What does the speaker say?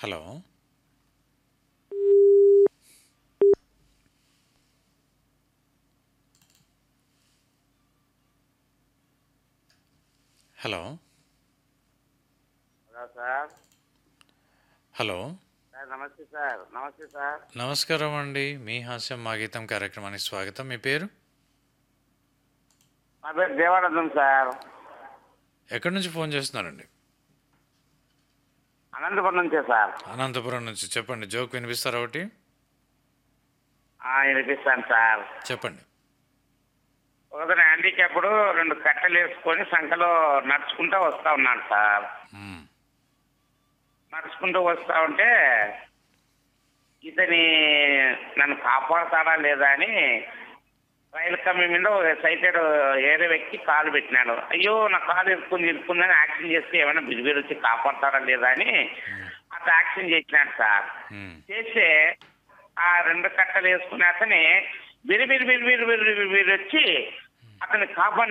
Hello hello hello sir hello sir నమస్తే sir నమస్తే sir నమస్కారం అండి మీ హాస్యం మా గీతం కార్యక్రమానికి స్వాగతం మీ పేరు నా పేరు దేవానందం సార్ ఎక్కడి నుంచి ఫోన్ చేస్తున్నారండి అనంతపురం నుంచే సార్ అనంతపురం నుంచి చెప్పండి జోక్ వినిపిస్తారా ఒకటి ఆ, వినిపిస్తాను సార్ చెప్పండి ఒకసారి హ్యాండిక్యాప్డ్ రెండు కట్టెలు వేసుకొని సంఖలో నడుచుకుంటూ వస్తా ఉన్నాను సార్ మ్మ్. నడుచుకుంటూ వస్తా ఉంటే ఇతని నన్ను కాపాడతాడా లేదా అని రైలు కమ్మి మీద ఒక సైటెడ్ ఏరే వ్యక్తి కాలు పెట్టినాడు అయ్యో నా కాలు ఇరుక్కుంది ఇరుక్కుందని యాక్షన్ చేస్తే ఏమైనా బిరిబిరి వచ్చి కాపాడతాడా లేదా అని అట్లా యాక్షన్ చేసినాడు సార్ మ్మ్. చేస్తే ఆ రెండు కట్టలు వేసుకునే అతని బిరి బిరి బిరి బిరి బిరి బిరి బిరి వచ్చి అతని కాపాడి